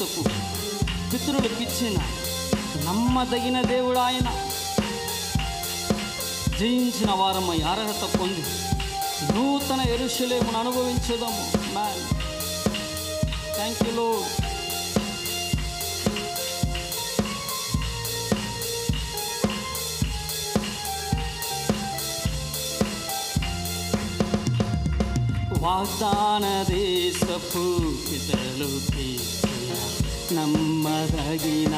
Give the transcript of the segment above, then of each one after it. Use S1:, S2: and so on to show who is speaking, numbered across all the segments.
S1: చేయుటకు పితరులకు ఇచ్చిన నమ్మదగిన దేవుడు ఆయన జయించిన వారమై అర్హత పొంది నూతన ఎరుషలేమును అనుభవించుదాము మ్యాన్ థ్యాంక్ యూ లో వాగ్దాన దేశపు పితరులకి నమ్మదగిన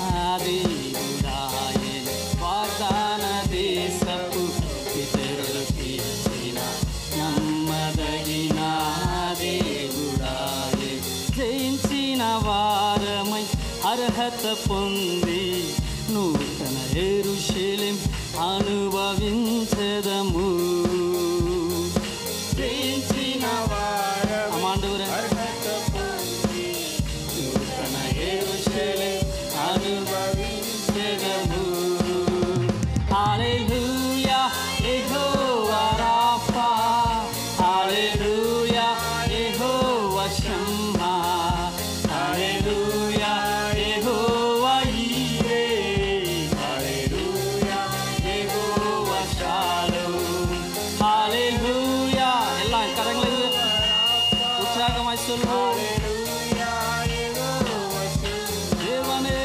S1: దేవుడాయన వాగ్దాన దేశపు పితరులకి నమ్మదగిన దేవుడాయే జయించిన వారమై అర్హత పొంది నూతన ఎరుశలేం అనుభవించదము జయించిన అమాండవరే నూతన ఎరుశలేం అనుభవించదము hallelujah Jehovah Rapha hallelujah Jehovah Shammah hallelujah Jehovah ఈరే హల్లెలూయా యెహోవా షాలోమ్ ஹalleluya எல்லாம் கரங்களை உற்சாகமாய் சொல்வோம் தேவனே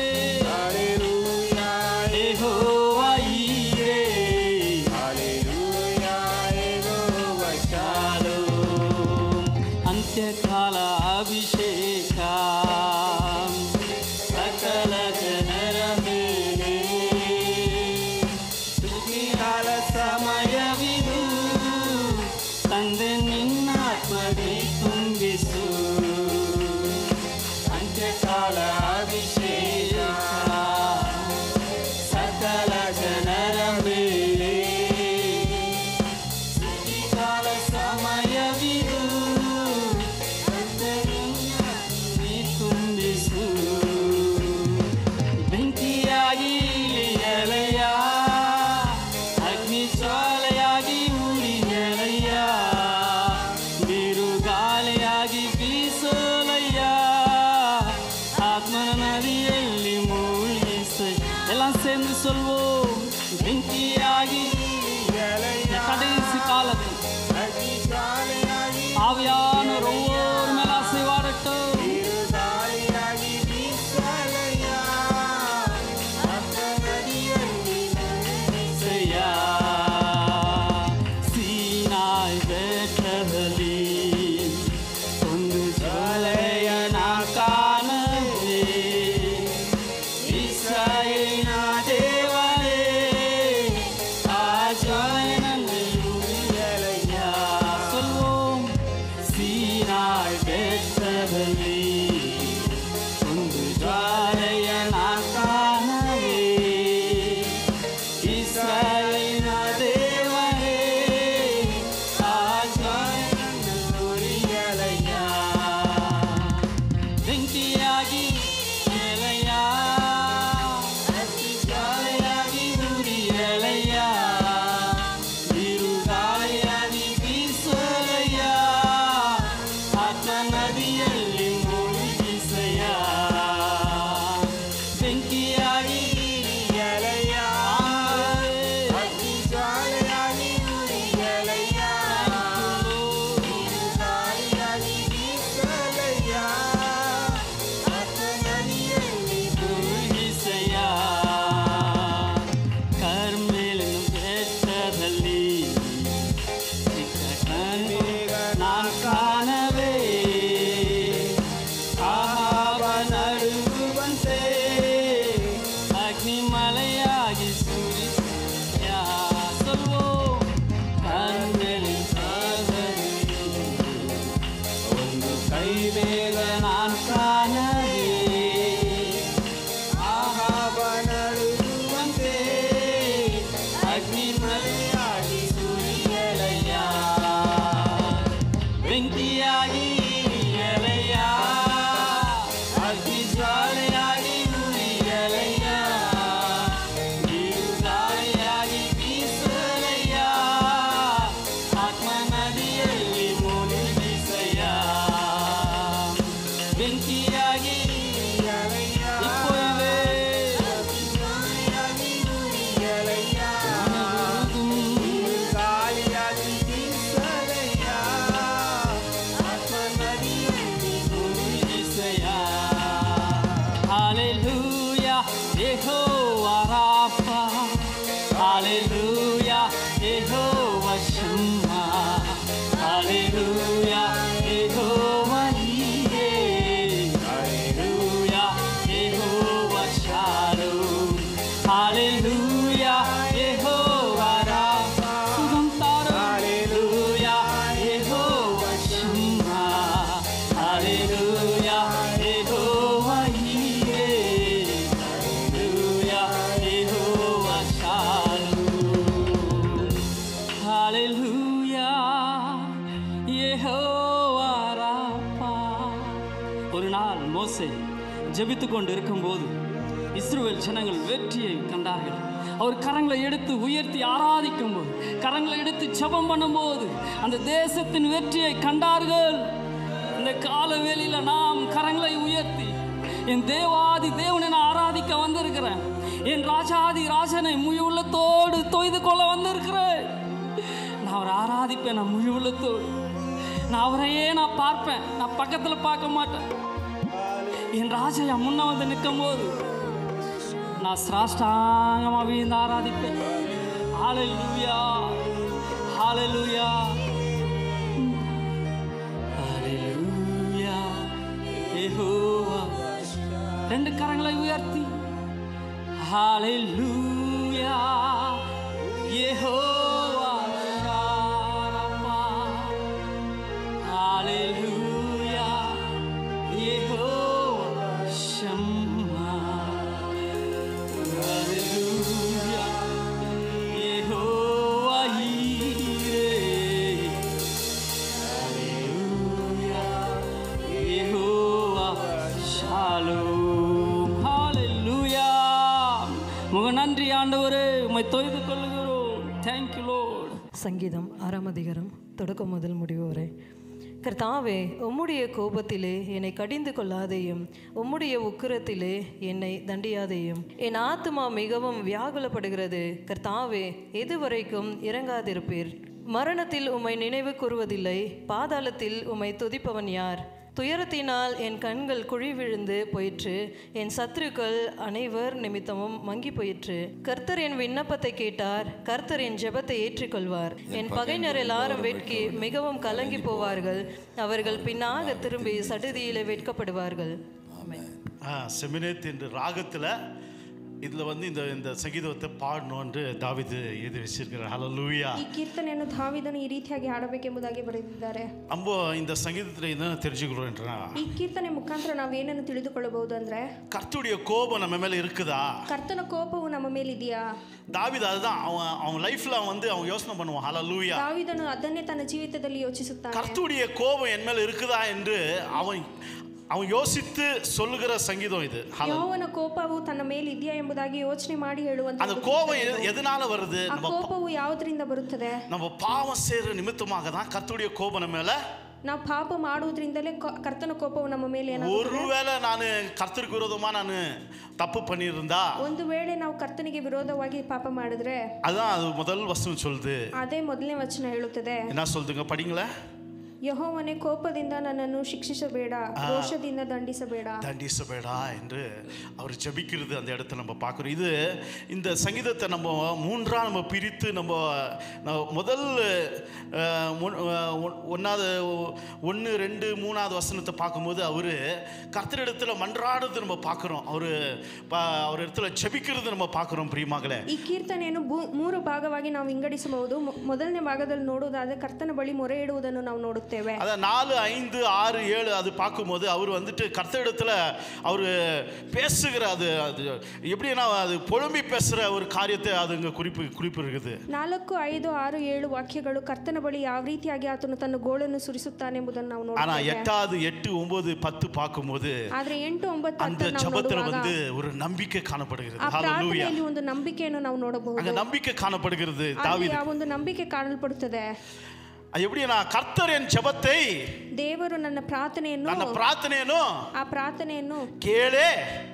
S1: யெகோவா ஈரே షాలోమ్ అంత్యకాల అభిషేక సకల జనర మేలే ಸ್ತುತಿಗಾಲ ಸಮಯವಿದು ತಂದೆ ನಿನ್ನಾತ್ಮದಿ ತುಂಬಿಸು ಅಂತ್ಯಕಾಲ ಅಭಿಷೇಕ ಸಕಲ ಜನರ ಮೇಲೆ ಸ್ತುತಿಗಾಲ ಸಮಯವಿದು ತಂದೆ ನಿನ್ನಾತ್ಮದಿ ತುಂಬಿಸು ಬೆಂಕಿಯಾಗಿ ಇಳಿಯಲಯ್ಯ ಅಗ್ನಿ ಜ್ವಾಲೆಯಾಗಿ ಉಳಿಯಲಯ್ಯ ಬಿರುಗಾಳಿಯಾಗಿ ಬೀಸೋಲಯ್ಯ ಆತ್ಮನ ನದಿಯಲ್ಲಿ ಮೂಳಿಸ ಎಲ್ಲ சேர்ந்து சொல்வோம் ಬೆಂಕಿಯಾಗಿ கடைசி காலத்தில் ஆவியானவர் ஒவ்வொரு மேல அசைவாடட்டும் செய்யா சீனாய் ಬೆಟ್ಟದಲ್ಲಿ ಒಂದು ಜ್ವಾಲೆಯ ನಾ ಕಾಣದೆ ಇಸ್ರಾಯೇಲಿನ ದೇವರೇ ಆ Hallelujah, Jehovah Rapha. Hallelujah, Jehovah Shammah. Hallelujah, Jehovah Jireh. Hallelujah, Jehovah Shalom. Hallelujah, Jehovah Rapha. சுகம் தாரும். Hallelujah, Jehovah Shammah. Hallelujah, Jehovah Jireh. Hallelujah, Jehovah Shalom. Hallelujah, Jehovah Rapha. ஒரு நாள் மோசே ஜெபித்துக் கொண்டு இருக்கும்போது இஸ்ரவேல் ஜனங்கள் வெற்றியை கண்டார்கள் அவர் கரங்களை எடுத்து உயர்த்தி ஆராதிக்கும் போது கரங்களை எடுத்து ஜெபம் பண்ணும்போது அந்த தேசத்தின் வெற்றியை கண்டார்கள் இந்த காலவேளையில நாம் கரங்களை உயர்த்தி என் தேவாதி தேவனை நான் ஆராதிக்க வந்திருக்கிறேன் என் ராஜாதி ராஜனை முழு உள்ளத்தோடு தொய்து கொள்ள வந்திருக்கிறேன் நான் அவரை ஆராதிப்பேன் நான் முழு உள்ளத்தோடு நான் அவரையே நான் பார்ப்பேன் நான் பக்கத்தில் பார்க்க மாட்டேன் என் ராஜா என் முன்ன வந்து நிற்கும் போது நான் சிராஷ்டாங்கமாக வீழ்ந்து ஆராதிப்பேன் ஹalleluya ஹalleluya ஹalleluya யெகோவா ரெண்டு கரங்களை உயர்த்தி ஹalleluya Jehovah ஷாரப்பா Hallelujah, Yehovah Shammah. Hallelujah, Yehovah Jireh. Hallelujah, Yehovah Shalom. Hallelujah. முக நன்றி ஆண்டவரே உம்மை தொய்து கொள்ளுகிறோம் தேங்க்யூ லோட்
S2: சங்கீதம் ஆறாம் அதிகாரம் தொடக்கம் முதல் முடிவு வரை கர்த்தாவே உம்முடைய கோபத்திலே என்னை கடிந்து கொள்ளாதேயும் உம்முடைய உக்கிரத்திலே என்னை தண்டியாதேயும் என் ஆத்துமா மிகவும் வியாகுலப்படுகிறது கர்த்தாவே எதுவரைக்கும் இறங்காதிருப்பீர் மரணத்தில் உம்மை நினைவு கூறுவதில்லை பாதாளத்தில் உம்மை துதிப்பவன் யார் துயரத்தினால் என் கண்கள் குழி விழுந்து போயிற்று என் சத்துருக்கள் அனைவர் நிமித்தமும் மங்கி போயிற்று கர்த்தர் என் விண்ணப்பத்தை கேட்டார் கர்த்தர் என் ஜெபத்தை ஏற்றுக்கொள்வார் என் பகைஞர் எல்லாரும் வெட்கி மிகவும் கலங்கி போவார்கள் அவர்கள் பின்னாக திரும்பி சடுதியிலே வெட்கப்படுவார்கள் ஆமென்
S3: ஆ, செமினேத் என்ற ராகத்தில் இதில் வந்து இந்த இந்த சங்கீதத்தை பாடணும்னு தாவிது எழுதி வச்சிருக்கிறார் ஹalleluya
S4: ಈ ಕೀರ್ತನೆಯನ್ನು ದಾವಿದನು ಈ ರೀತಿಯಾಗಿ ಹಾಡಬೇಕೆಂಬುದಾಗಿ ಬರೆದಿದ್ದಾರೆ
S3: நம்ம இந்த சங்கீதத்தில் என்ன தெரிஞ்சுக்கிறோம் என்றா
S4: ಈ ಕೀರ್ತನೆ ಮುಖಾಂತರ ನಾವು ಏನನ್ನು ತಿಳಿದುಕೊಳ್ಳಬಹುದು ಅಂದ್ರೆ
S3: கர்த்தருடைய கோபம் நம்ம மேலே இருக்குதா
S4: ಕರ್ತನ ಕೋಪವು ನಮ್ಮ ಮೇಲಿದೆಯಾ
S3: தாவிது அதுதான் அவன் அவன் லைஃப்ல அவன் வந்து அவன் யோசனை பண்ணுவான் ஹalleluya
S4: ದಾವಿದನು ಅದನ್ನೇ ತನ್ನ ಜೀವಿತದಲ್ಲಿ ಯೋಚಿಸುತ್ತಾನೆ
S3: கர்த்தருடைய கோபம் என் மேல இருக்குதா என்று அவன் அவன் யோசித்து சொல்லுகிற சங்கீதம் இது Hallelujah.
S4: ಯಹೋವನ ಕೋಪವು ತನ್ನ ಮೇಲೆ ಇದೆಯಾ ಎಂಬುದಾಗಿ ಯೋಚನೆ ಮಾಡಿ ಹೇಳುವಂತ
S3: அந்த கோபம் எது- எதனால வருது
S4: ಆ
S3: நம்ம
S4: ಕೋಪವು ಯಾವುದರಿಂದ ಬರುತ್ತದೆ
S3: நம்ம பாவம் செய்யற நிமித்தமாக தான் கர்த்தருடைய கோபம் நம்ம மேல
S4: ನಾವು ಪಾಪ ಮಾಡುವುದರಿಂದಲೇ ಕ- ಕರ್ತನ ಕೋಪವು ನಮ್ಮ ಮೇಲೆ ಏನಾಗುತ್ತದೆ
S3: ஒருவேளை நான் கர்த்தருக்கு விரோதமா நான் தப்பு பண்ணியிருந்தா
S4: ಒಂದು ವೇಳೆ ನಾವು ಕರ್ತನಿಗೆ ವಿರೋಧವಾಗಿ ಪಾಪ ಮಾಡಿದ್ರೆ
S3: அதான் அது முதல் வசனம் சொல்லுது
S4: ಅದೇ ಮೊದಲನೇ ವಚನ ಹೇಳುತ್ತದೆ
S3: என்ன சொல்லுதுங்க படிங்களேன்
S4: ಯಹೋವನೇ ಕೋಪದಿಂದ ನನ್ನನ್ನು ಶಿಕ್ಷಿಸಬೇಡ ರೋಷದಿಂದ ದಂಡಿಸಬೇಡ
S3: தண்டிசபேடா என்று அவர் ஜெபிக்கிறது அந்த இடத்துல நம்ம பார்க்குறோம் இது இந்த சங்கீதத்தை நம்ம மூன்றாக நம்ம பிரித்து நம்ம நம்ம முதல் அஹ், ஒன்- அஹ், ஒன்- ஒன்னாவது ஒன்று ரெண்டு மூணாவது வசனத்தை பார்க்கும்போது அவர் கர்த்தரிடத்தில் மன்றாடுறது நம்ம பார்க்குறோம் அவர் அவர் இடத்துல ஜெபிக்கிறது நம்ம பார்க்குறோம் பிரியமாகலே
S4: ಈ ಕೀರ್ತನೆಯನ್ನು ಭೂ- ಮೂರು ಭಾಗವಾಗಿ ನಾವು ವಿಂಗಡಿಸಬಹುದು ಮೊ- ಮೊದಲನೇ ಭಾಗದಲ್ಲಿ ನೋಡುವುದಾದ್ರೆ ಕರ್ತನ ಬಳಿ ಮೊರೆ ಇಡುವುದನ್ನು ನಾವು ನೋಡುತ್ತೇವೆ
S3: அதான் நாலு ஐந்து ஆறு ஏழு அது பார்க்கும்போது அவர் வந்துட்டு கர்த்தரிடத்துல அவர் பேசுகிற அது அது எப்படின்னா அது புலம்பி பேசுகிற ஒரு காரியத்தை அது இங்கே குறிப்பு குறிப்பு இருக்குது
S4: ನಾಲ್ಕು ಐದು ಆರು ಏಳು ವಾಕ್ಯಗಳು ಕರ್ತನ ಬಳಿ ಯಾವ ರೀತಿಯಾಗಿ ಆತನು ತನ್ನ ಗೋಳನ್ನು ಸುರಿಸುತ್ತಾನೆಂಬುದನ್ನು ನಾವು
S3: ஆனா
S4: ನೋಡುತ್ತೇವೆ
S3: எட்டாவது எட்டு ஒன்பது பத்து பார்க்கும்போது
S4: ಆದ್ರೆ ಎಂಟು ಒಂಬತ್ತು
S3: அந்த
S4: ಹತ್ತು ನಾವು
S3: ஜபத்துல
S4: ನೋಡುವಾಗ
S3: வந்து ஒரு நம்பிக்கை காணப்படுகிறது
S4: ಆ
S3: ஹalleluya
S4: ಪ್ರಾರ್ಥನೆಯಲ್ಲಿ ಒಂದು ನಂಬಿಕೆಯನ್ನು ನಾವು
S3: அங்க
S4: ನೋಡಬಹುದು
S3: நம்பிக்கை காணப்படுகிறது
S4: ಅಲ್ಲಿ
S3: தாவீது
S4: ಆ ಒಂದು ನಂಬಿಕೆ ಕಾಣಲ್ಪಡುತ್ತದೆ
S3: அது எப்படின்னா கர்த்தர் என் ஜெபத்தை
S4: ದೇವರು ನನ್ನ ಪ್ರಾರ್ಥನೆಯನ್ನು
S3: ನನ್ನ பிரார்த்தனையனும்
S4: ಆ ಪ್ರಾರ್ಥನೆಯನ್ನು
S3: கேளே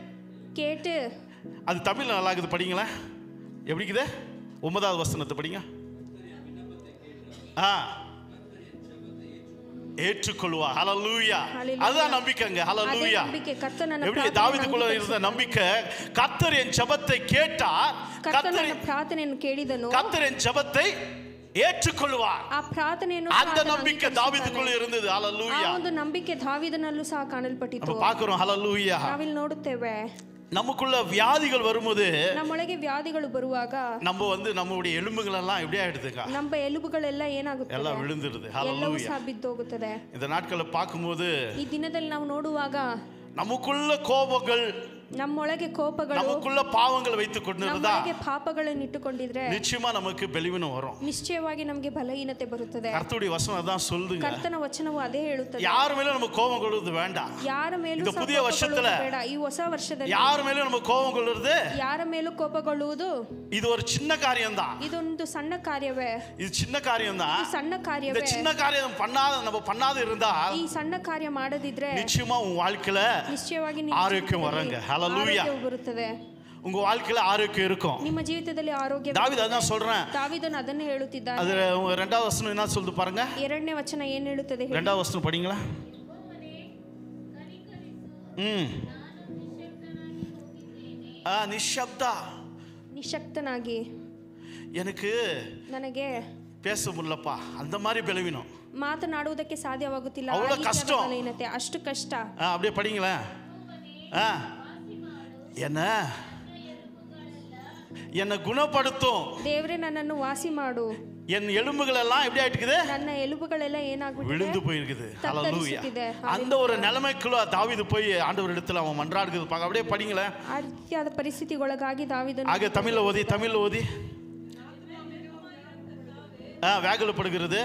S4: ಕೇட்டு
S3: அது தமிழ் நல்லா இருக்குது படிங்களேன் எப்படி இருக்குது ஒன்பதாவது வசனத்தை படிங்க ஆ ஏற்றுக்கொள்வா ஹalleluya
S4: Hallelujah.
S3: அதுதான் நம்பிக்கைங்க
S4: ಅದೇ
S3: ஹalleluya
S4: ನಂಬಿಕೆ ಕರ್ತನನ್ನ
S3: எப்படி
S4: ಪ್ರಾರ್ಥನೆ
S3: தாவீதுக்குள்ள இருந்த நம்பிக்கை கர்த்தர் என் ஜெபத்தை கேட்டார் கர்த்தர்
S4: ಕರ್ತನನ್ನ ಪ್ರಾರ್ಥನೆಯನ್ನು ಕೇಳಿದನು
S3: கர்த்தர் என் ஜெபத்தை ஏற்றுக்கொள்வார்
S4: ಆ ಪ್ರಾರ್ಥನೆಯನ್ನು ಸಹ
S3: அந்த
S4: ಆತನು
S3: நம்பிக்கை
S4: ಅಂಗೀಕರಿಸುತ್ತಾನೆ.
S3: தாவீதுக்குள்ள இருந்தது
S4: ಆ
S3: ஹalleluya
S4: ಒಂದು ನಂಬಿಕೆ ದಾವಿದನಲ್ಲೂ ಸಹ ಕಾಣಲ್ಪಟ್ಟಿತು
S3: நம்ம பார்க்கிறோம் ஹalleluya
S4: ನಾವಿಲ್ಲಿ ನೋಡುತ್ತೇವೆ
S3: நமக்குள்ள வியாதிகள் வரும்போது
S4: ನಮ್ಮೊಳಗೆ ವ್ಯಾಧಿಗಳು ಬರುವಾಗ
S3: நம்ம வந்து நம்மளுடைய எலும்புகள் எல்லாம் எப்படி ஆயிடுதுங்க
S4: ನಮ್ಮ ಎಲುಬುಗಳೆಲ್ಲ ಏನಾಗುತ್ತದೆ
S3: எல்லாம் விழுந்துருது
S4: ಎಲ್ಲವೂ
S3: ஹalleluya
S4: ಸಹ ಬಿದ್ದೋಗುತ್ತದೆ
S3: இந்த நாட்களை பார்க்கும்போது
S4: ಈ ದಿನದಲ್ಲಿ ನಾವು ನೋಡುವಾಗ
S3: நமக்குள்ள கோபங்கள்
S4: ನಮ್ಮೊಳಗೆ ಕೋಪಗಳು
S3: நமக்குள்ள பாவங்கள் வைத்துக் கொண்டிருந்தா
S4: ನಮ್ಮೊಳಗೆ ಪಾಪಗಳನ್ನು ಇಟ್ಟುಕೊಂಡಿದ್ರೆ
S3: நிச்சயமா நமக்கு பெலிவினம் வரும்
S4: ನಿಶ್ಚಯವಾಗಿ ನಮಗೆ ಬಲಹೀನತೆ ಬರುತ್ತದೆ
S3: கர்த்தருடைய வசனம் அதான் சொல்லுங்க
S4: ಕರ್ತನ ವಚನವು ಅದೇ ಹೇಳುತ್ತದೆ
S3: யார் மேலும் நம்ம கோபம் கொள்வது வேண்டாம்
S4: ಯಾರ ಮೇಲೂ
S3: இந்த
S4: ಸಹ
S3: புதிய
S4: ಕೋಪಗೊಳ್ಳುವುದು
S3: ವರ್ಷத்துல
S4: ಬೇಡ ಈ ಹೊಸ ವರ್ಷದಲ್ಲಿ
S3: யார் மேலும் நம்ம கோபம் கொள்வது
S4: ಯಾರ ಮೇಲೂ ಕೋಪಗೊಳ್ಳುವುದು
S3: இது ஒரு சின்ன காரியம்தான்
S4: ಇದೊಂದು ಸಣ್ಣ ಕಾರ್ಯವೇ
S3: இது சின்ன காரியம்தான்
S4: ಈ ಸಣ್ಣ
S3: இந்த
S4: ಕಾರ್ಯವೇ
S3: சின்ன காரியம் பண்ணாத நம்ம பண்ணாத இருந்தா
S4: ಈ ಸಣ್ಣ ಕಾರ್ಯ ಮಾಡದಿದ್ರೆ
S3: நிச்சயமா உன் வாழ்க்கையில
S4: ನಿಶ್ಚಯವಾಗಿ ನಿಮ್ಮ
S3: ஆரோக்கியம்
S4: ಜೀವಿತದಲ್ಲಿ
S3: வரங்க. Hallelujah.
S4: ಆರೋಗ್ಯವು ಬರುತ್ತದೆ
S3: உங்க வாழ்க்கையில ஆரோக்கியம் இருக்கும்
S4: ನಿಮ್ಮ ಜೀವಿತದಲ್ಲಿ ಆರೋಗ್ಯ
S3: தாவித அதான் சொல்றேன்
S4: ದಾವಿದನು ಅದನ್ನೇ ಹೇಳುತ್ತಿದ್ದಾನೆ
S3: அது உங்க ரெண்டாவது வசனம் என்ன சொல்லுது பாருங்க
S4: ಎರಡನೇ ವಚನ ಏನ್ ಹೇಳುತ್ತದೆ ಹೇಳಿ?
S3: ரெண்டாவது வசனம் படிங்களா ம் ஆ நிஷப்தா
S4: ನಿಶಕ್ತನಾಗಿ
S3: எனக்கு
S4: ನನಗೆ
S3: பேச முடியலப்பா அந்த மாதிரி பலவீனம்
S4: ಮಾತನಾಡುವುದಕ್ಕೆ ಸಾಧ್ಯವಾಗುತ್ತಿಲ್ಲ ಆ
S3: ಅವಳ
S4: ರೀತಿಯಾದ
S3: ಕಷ್ಟ.
S4: ಬಲಹೀನತೆ ಅಷ್ಟು ಕಷ್ಟ
S3: ஆ அப்படியே படிங்களேன் ஆ என்ன என்னை குணப்படுத்தும்
S4: ದೇವ್ರೆ ನನ್ನನ್ನು ವಾಸಿ ಮಾಡು
S3: என் எலும்புகள் எல்லாம் எப்படி ஆயிட்டுக்குது
S4: ನನ್ನ ಎಲುಬುಗಳೆಲ್ಲ ಏನಾಗ್ಬಿಟ್ಟಿದೆ
S3: விழுந்து போயிருக்குது ஹalleluya
S4: தத்தரிச்சுக்குது.
S3: அந்த ஒரு நிலைமைக்குள்ள தாவீது போய் ஆண்டவர் இடத்துல அவன் மன்றாடுகிறது பார்க்க அப்படியே படிங்களேன்
S4: ಆ ರೀತಿಯಾದ ಪರಿಸ್ಥಿತಿಗೊಳಗಾಗಿ ದಾವಿದನು
S3: ஆக தமிழ்ல ஓதி தமிழ்ல ஓதி ஆ வேகலப்படுகிறது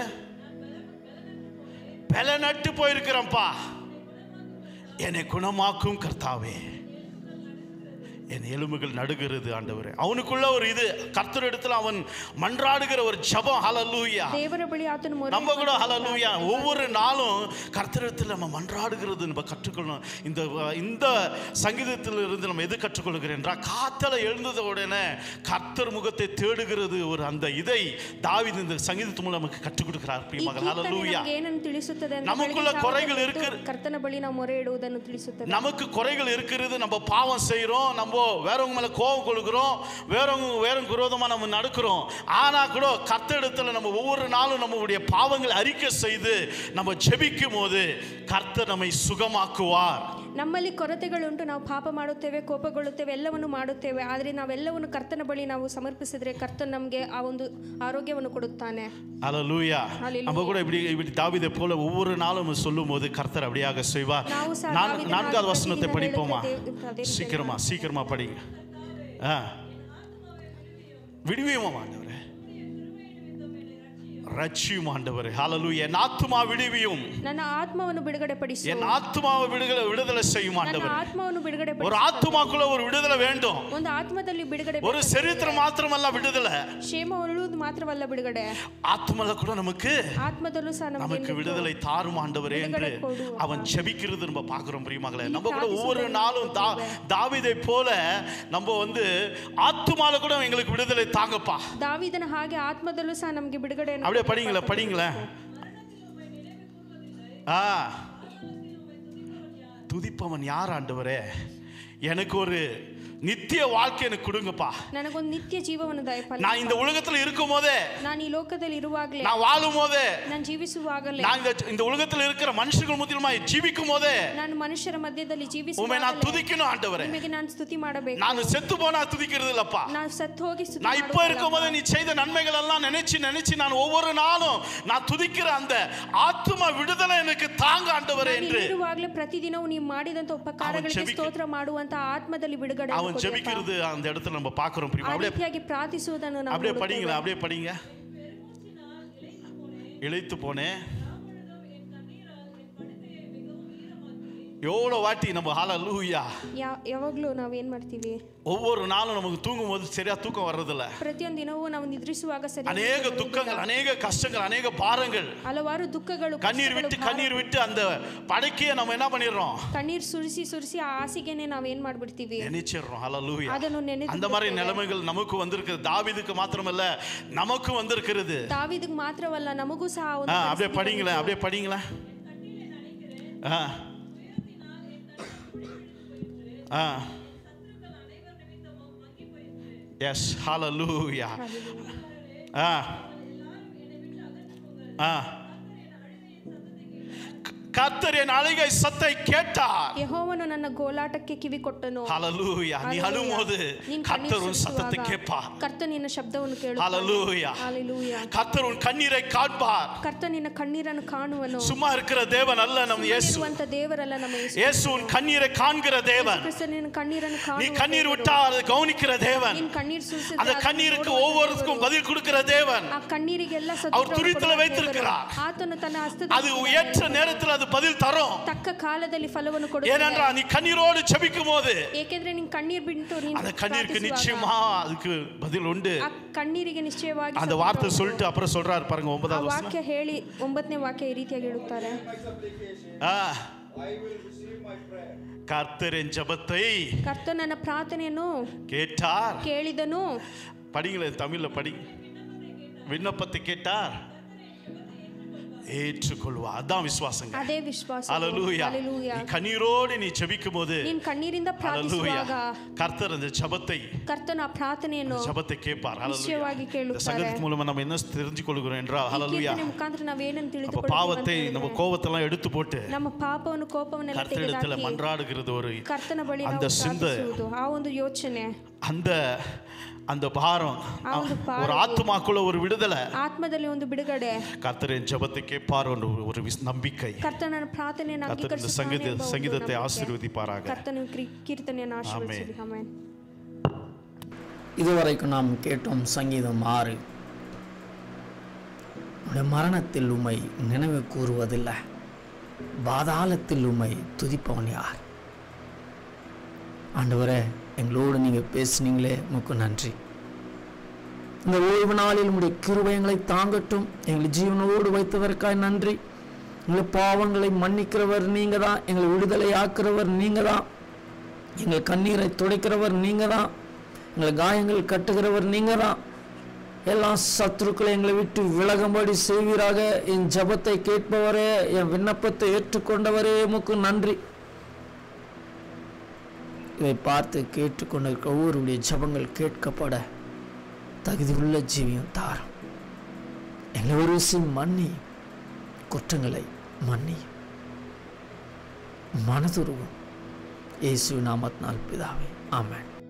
S3: பலனட்டு போயிருக்கிறேன்ப்பா என்னை குணமாக்கும் கர்த்தாவே என் எலும்புகள் நடுகிறது ஆண்டவரே அவனுக்குள்ள ஒரு இது கர்த்தர் இடத்துல அவன் மன்றாடுகிற ஒரு ஜபம் ஹalleluya
S4: ದೇವರ ಬಳಿ ಆತನು ಮೊರೆ
S3: நம்ம கூட ஹalleluya ஒவ்வொரு நாளும் கர்த்தரிடத்தில் நம்ம மன்றாடுகிறது நம்ம கற்றுக்கொள்ளணும் இந்த இந்த சங்கீதத்தில் இருந்து நம்ம எது கற்றுக்கொள்கிறோம் என்றால் காத்தல எழுந்தத உடனே கர்த்தர் முகத்தை தேடுகிறது ஒரு அந்த இதை தாவீது இந்த சங்கீதத்து மூலம் நமக்கு கற்றுக் கொடுக்கிறார்
S4: ಈ
S3: பிரியமகள்
S4: ಕೀರ್ತನೆ
S3: ஹalleluya
S4: ನಮ್ಗೆ ಏನನ್ನು ತಿಳಿಸುತ್ತದೆ ಅಂದ್ರೆ
S3: ನಮக்குள்ள
S4: ಬೆಳಗಿನ
S3: ಕೊರೆಗಳು
S4: ಜಾವದಲ್ಲಿ
S3: ಇருக்கு.
S4: ಎದ್ದು ಕರ್ತನ ಬಳಿ ನಾವು ಮೊರೆ ಇಡುವುದನ್ನು ತಿಳಿಸುತ್ತದೆ
S3: நமக்கு குறைகள் இருக்கிறது நம்ம பாவம் செய்கிறோம் நம்ம வேறவங்க மேலே கோபம் கொடுக்குறோம் வேறவங்க வேற விரோதமாக நம்ம நடக்கிறோம் ஆனால் கூட கர்த்தரிடத்தில் நம்ம ஒவ்வொரு நாளும் நம்மளுடைய பாவங்களை அறிக்கை செய்து நம்ம ஜெபிக்கும் போது கர்த்தர் நம்மை சுகமாக்குவார்
S4: ನಮ್ಮಲ್ಲಿ ಕೊರತೆಗಳುಂಟು ನಾವು ಪಾಪ ಮಾಡುತ್ತೇವೆ ಕೋಪಗೊಳ್ಳುತ್ತೇವೆ ಎಲ್ಲವನ್ನು ಮಾಡುತ್ತೇವೆ ಆದರೆ ನಾವೆಲ್ಲವನ್ನು ಕರ್ತನ ಬಳಿ ನಾವು ಸಮರ್ಪಿಸಿದ್ರೆ ಕರ್ತನ್ ನಮಗೆ ಆ ಒಂದು ಆರೋಗ್ಯವನ್ನು ಕೊಡುತ್ತಾನೆ
S3: அலலூயா
S4: Hallelujah.
S3: நம்ம கூட இப்படி இப்படி தாவிதை போல ஒவ்வொரு நாளும் சொல்லும் போது கர்த்தர் அப்படியாக செய்வார்
S4: ನಾವು ಸಹ
S3: நான்
S4: ದಾವೀದನ
S3: நான்காவது
S4: ಹಾಗೆ
S3: வசனத்தை
S4: ಪ್ರತಿದಿನ
S3: படிப்போமா
S4: ಹೇಳುತ್ತದೆ, ಅದೇ ರೀತಿಯಾಗಿ
S3: சீக்கிரமா சீக்கிரமா படிங்க ஆ விடுவியுமா ஆண்டவரே ரட்சியும் ஆண்டவரே ஹalleluya என் ஆத்துமா விடுவியும்
S4: ನನ್ನ ಆತ್ಮವನ್ನು ಬಿಡುಗಡೆ ಪಡಿಸು
S3: என் ஆத்துமாவை விடுதலை விடுதலை செய்யும்
S4: ನನ್ನ
S3: ஆண்டவரே
S4: ಆತ್ಮವನ್ನು ಬಿಡುಗಡೆ
S3: ஒரு
S4: ಪಡಿಸು
S3: ஆத்துமாக்குள்ள ஒரு விடுதலை வேண்டும்
S4: ಒಂದು ಆತ್ಮದಲ್ಲಿ ಬಿಡುಗಡೆ
S3: ஒரு சரித்திரம் மாத்திரமல்ல விடுதலை
S4: ಕ್ಷೇಮ ಉಳುವುದು ಮಾತ್ರವಲ್ಲ ಬಿಡುಗಡೆ
S3: ஆத்துமல்ல கூட நமக்கு
S4: ಆತ್ಮದಲ್ಲೂ ಸಹ ನಮಗೆ
S3: நமக்கு விடுதலை தாரும் ஆண்டவரே என்று
S4: விடுதலை கொடு.
S3: அவன் ஜெபிக்கிறது நம்ம பார்க்கிறோம் பிரியமகளே
S4: நீ
S3: நம்ம கூட
S4: பிரார்த்திச்சு
S3: ஒவ்வொரு நாளும் தா தாவீதை போல நம்ம வந்து ஆத்துமால கூட எங்களுக்கு விடுதலை தாங்கப்பா
S4: ದಾವಿದನ ಹಾಗೆ ಆತ್ಮದಲ್ಲೂ ಸಹ ನಮಗೆ ಬಿಡುಗಡೆ
S3: அப்படியே படிங்களேன் படிங்களேன் ஆ துதிப்பவன் யார் ஆண்டவரே எனக்கு ஒரு நித்திய வாழ்க்கை எனக்கு கொடுங்கப்பா
S4: ನನಗೊಂದು ನಿತ್ಯ ಜೀವವನ್ನು ದಯಪಾಲ
S3: நான் இந்த உலகத்துல இருக்கும் போதே
S4: ನಾನು ಈ ಲೋಕದಲ್ಲಿ ಇರುವಾಗಲೇ
S3: நான் வாழும் போதே
S4: ನಾನು ಜೀವಿಸುವಾಗಲೇ
S3: நான் இந்த இந்த உலகத்துல இருக்கிற மனுஷர்கள் முத்திலுமாய் ஜீவிக்கும் போதே
S4: ನಾನು ಮನುಷ್ಯರ ಮಧ್ಯದಲ್ಲಿ
S3: உண்மை
S4: ಜೀವಿಸುವಾಗಲೇ
S3: நான் துதிக்கணும் ஆண்டவரே
S4: ನಿಮಗೆ ನಾನು ಸ್ತುತಿ ಮಾಡಬೇಕು
S3: நான் செத்து போனா துதிக்கிறது இல்லப்பா
S4: ನಾವು ಸತ್ತು ಹೋಗಿ ಸ್ತುತಿ
S3: நான் இப்போ இருக்கும் போது நீ செய்த நன்மைகள் எல்லாம் நினைச்சு நினைச்சு நான் ஒவ்வொரு நாளும் நான் துதிக்கிற அந்த ஆத்ம விடுதலை எனக்கு தாங்க ஆண்டவரே என்று
S4: ಇರುವಾಗಲೇ ಪ್ರತಿದಿನವೂ ನೀವು ಮಾಡಿದಂತ ಉಪಕಾರಗಳಿಗೆ
S3: ಜೆಬಿಕೆ-
S4: ಸ್ತೋತ್ರ ಮಾಡುವಂತ ಆತ್ಮದಲ್ಲಿ ಬಿಡುಗಡೆ
S3: அவன் ஜெபிக்கிறது அந்த இடத்துல நம்ம பார்க்கிறோம்
S4: ಆ
S3: பிரியமா அப்படியே
S4: ರೀತಿಯಾಗಿ ಪ್ರಾರ್ಥಿಸುವುದನ್ನು ನಾವು
S3: அப்படியே
S4: ನೋಡುತ್ತೇವೆ.
S3: படிங்களா அப்படியே படிங்க இழைத்து போனேன் எவ்வளோ வாட்டி நம்ம ஹால லூயா
S4: ಯಾ- ಯಾವಾಗ್ಲೂ ನಾವ್ ಏನ್ ಮಾಡ್ತೀವಿ
S3: ஒவ்வொரு நாளும் நமக்கு தூங்கும் போது சரியா தூக்கம் வர்றதில்ல
S4: ಪ್ರತಿಯೊಂದು ದಿನವೂ ನಾವು ನಿದ್ರಿಸುವಾಗ ಸರಿ
S3: அநேக துக்கங்கள் அநேக கஷ்டங்கள் அநேக பாரங்கள்
S4: ಹಲವಾರು ದುಃಖಗಳು
S3: கண்ணீர் விட்டு
S4: ಕಷ್ಟಗಳು,
S3: கண்ணீர் விட்டு அந்த படைக்கையை நம்ம என்ன பண்ணிடுறோம்
S4: ಕಣ್ಣೀರ್ ಸುರಿಸಿ ಸುರಿಸಿ ಆ ಹಾಸಿಗೆನೆ ನಾವ್ ಏನ್ ಮಾಡ್ಬಿಡ್ತೀವಿ
S3: நினைச்சிடுறோம் ஹalleluya
S4: ಅದನ್ನು ನೆನೆದು
S3: அந்த மாதிரி நிலைமைகள் நமக்கு வந்திருக்கிறது தாவீதுக்கு மாத்திரமல்ல நமக்கும் வந்திருக்கிறது
S4: ತಾವಿದಕ್ ಮಾತ್ರವಲ್ಲ ನಮಗೂ ಸಹ ಆ
S3: ஆ,
S4: ಒಂದು
S3: அப்படியே
S4: ಪರಿಸ್ಥಿತಿ
S3: படிங்களேன்
S4: ಬಂದಿತ್ತು.
S3: அப்படியே படிங்களேன் ஆ ஆ எஸ் ஹalleluya ஆ ஆ கர்த்தர் என் அழுகை சத்தை கேட்டார்
S4: ಯೆಹೋವನು ನನ್ನ ಗೋಲಾಟಕ್ಕೆ ಕಿವಿ ಕೊಟ್ಟನು
S3: ஹalleluya நீ
S4: Hallelujah.
S3: அழும்போது
S4: ನೀನ್
S3: கர்த்தர் உன்
S4: ಕಣ್ಣೀರ್
S3: சத்தத்தை
S4: ಸುರಿಸುವಾಗ
S3: கேட்பார்
S4: ಕರ್ತ ನಿನ್ನ ಶಬ್ದವನ್ನು
S3: Hallelujah.
S4: ಕೇಳುತ್ತಾನೆ
S3: கர்த்தர் உன் கண்ணீரை காண்பார்
S4: ಕರ್ತ ನಿನ್ನ ಕಣ್ಣೀರನ್ನು ಕಾಣುವನು
S3: சும்மா இருக்கிற தேவன் அல்ல நம் இயேசு
S4: ಇರುವಂತ ದೇವರಲ್ಲ ನಮ್ಮ ಯೇಸು
S3: இயேசு உன் கண்ணீரை காண்கிற தேவன்
S4: ಕ್ರಿಸ್ತ ನಿನ್ನ ಕಣ್ಣೀರನ್ನು
S3: நீ
S4: ಕಾಣುವ
S3: கண்ணீர்
S4: ದೇವರು.
S3: விட்டா அதை கவனிக்கிற தேவன்
S4: ನೀನ್ ಕಣ್ಣೀರ್ ಸುರಿಸಿದ್ರೆ
S3: அந்த
S4: ಅದನ್ನು
S3: கண்ணீருக்கு
S4: ನೋಡುವ
S3: ஒவ்வொருக்கும்
S4: ದೇವರು.
S3: பதில் கொடுக்கிற தேவன்
S4: ಆ ಕಣ್ಣೀರಿಗೆಲ್ಲ
S3: அவர்
S4: ಸತ್ಯವನ್ನು
S3: துரித்துல
S4: ಕೊಡುವ
S3: வைத்திருக்கிறார்.
S4: ದೇವರು. ಆತನು ತನ್ನ ಹಸ್ತದ
S3: அது ஏற்ற நேரத்தில் அது பதில் தரும்
S4: ತಕ್ಕ ಕಾಲದಲ್ಲಿ ಫಲವನ್ನು ಕೊಡುತ್ತಾನೆ
S3: ஏனென்றால் நீ கண்ணீரோடு ஜெபிக்கும் போது
S4: ಏಕೆಂದ್ರೆ ನೀನ್ ಕಣ್ಣೀರ್ ಬಿಟ್ಟು ನೀನು
S3: அந்த கண்ணீருக்கு
S4: ಪ್ರಾರ್ಥಿಸುವಾಗ
S3: நிச்சயமா அதுக்கு பதில் உண்டு
S4: ಆ ಕಣ್ಣೀರಿಗೆ ನಿಶ್ಚಯವಾಗಿ
S3: அந்த
S4: ಸತ್ಯ
S3: வார்த்தை
S4: ಉಂಟು.
S3: சொல்லிட்டு அப்புறம் சொல்றாரு பாருங்க
S4: ಆ
S3: ஒன்பதாவது வசனம்
S4: ವಾಕ್ಯ ಹೇಳಿ ಒಂಬತ್ತನೇ ವಾಕ್ಯ ಈ ರೀತಿಯಾಗಿ ಹೇಳುತ್ತಾರೆ
S3: ஆ. கர்த்தர் என் ஜெபத்தை
S4: ಕರ್ತ ನನ್ನ ಪ್ರಾರ್ಥನೆಯನ್ನು
S3: கேட்டார்
S4: ಕೇಳಿದನು
S3: படிங்களேன் தமிழ்ல படி விண்ணப்பத்தை கேட்டார் ஏற்றுக்கொள்வா அதான் விசுவாசங்க
S4: ಅದೇ ವಿಶ್ವಾಸ
S3: ஹalleluya
S4: Hallelujah.
S3: நீ கண்ணீரோடு நீ ஜெபிக்கும் போது
S4: ನೀನ್ ಕಣ್ಣೀರಿಂದ
S3: ஹalleluya
S4: ಪ್ರಾರ್ಥಿಸುವಾಗ
S3: கர்த்தர் அந்த ஜெபத்தை
S4: ಕರ್ತನ ಆ ಪ್ರಾರ್ಥನೆಯನ್ನು
S3: ஜெபத்தை கேட்பார் ஹalleluya
S4: நிச்சயವಾಗಿ
S3: இந்த
S4: ಕೇಳುತ್ತಾರೆ
S3: சங்கத்தின் மூலமா நம்ம என்ன தெரிஞ்சு கொள்கிறோம் என்றால்
S4: ಈ
S3: ஹalleluya
S4: ಕೀರ್ತನೆ ಮುಖಾಂತರ ನಾವೇನನ್ನು
S3: அப்ப
S4: ತಿಳಿದುಕೊಳ್ಳಬೇಕು
S3: பாவத்தை நம்ம கோவத்தெல்லாம் எடுத்து போட்டு
S4: ನಮ್ಮ ಪಾಪವನ್ನು ಕೋಪವನ್ನೆಲ್ಲ
S3: கர்த்தரிடத்துல
S4: ತೆಗೆದುಹಾಕಿ
S3: மன்றாடுகிறது ஒரு
S4: ಕರ್ತನ ಬಳಿ
S3: அந்த
S4: ನಾವು
S3: சிந்தை
S4: ಪ್ರಾರ್ಥಿಸುವುದು ಆ ಒಂದು ಯೋಚನೆ
S3: அந்த அந்த பாரம்
S4: ಆ ಒಂದು
S3: ஒரு
S4: ಪಾರು
S3: ஆத்துமாக்குள்ள ஒரு விடுதலை
S4: ಆತ್ಮದಲ್ಲಿ ಒಂದು ಬಿಡುಗಡೆ
S3: கர்த்தரின் ஜெபத்தை கேட்பார் ஒரு ஒரு விஸ்- நம்பிக்கை
S4: ಕರ್ತನ ಪ್ರಾರ್ಥನೆಯನ್ನು
S3: கர்த்தர் இந்த
S4: ಅಂಗೀಕರಿಸುತ್ತಾನೆ
S3: சங்கீத
S4: ಎಂಬ ಒಂದು
S3: சங்கீதத்தை
S4: ನಂಬಿಕೆ.
S3: ஆசீர்வதிப்பாராக
S4: ಕರ್ತನ ಕೀ- ಕೀರ್ತನೆಯನ್ನು ಆಶೀರ್ವದಿಸಲಿ ಆಮೆನ್
S5: இதுவரைக்கும் நாம் கேட்டோம் சங்கீதம் ஆறு உடைய மரணத்தில் உம்மை நினைவு கூறுவதில்லை பாதாளத்தில் உம்மை துதிப்பவன் யார் ஆண்டவரே எங்களோடு நீங்கள் பேசுனீங்களே உமக்கு நன்றி இந்த ஓய்வு நாளில் உம்முடைய கிருபை எங்களை தாங்கட்டும் எங்களை ஜீவனோடு வைத்ததற்காய் நன்றி எங்களை பாவங்களை மன்னிக்கிறவர் நீங்க தான் எங்களை விடுதலை ஆக்குறவர் நீங்க தான் எங்கள் கண்ணீரை துடைக்கிறவர் நீங்க தான் எங்களை காயங்கள் கட்டுகிறவர் நீங்க தான் எல்லா சத்துருக்களை எங்களை விட்டு விலகும்படி செய்வீராக என் ஜெபத்தை கேட்பவரே என் விண்ணப்பத்தை ஏற்றுக்கொண்டவரே உமக்கு நன்றி இதை பார்த்து கேட்டுக்கொண்டிருக்க ஒவ்வொருடைய ஜெபங்கள் கேட்கப்பட தகுதியுள்ள ஜீவியம் தாரும் எங்களை ஒரு விஷயம் மன்னி குற்றங்களை மன்னி மனதுருவும் இயேசு நாமத்தினால் பிதாவே ஆமென்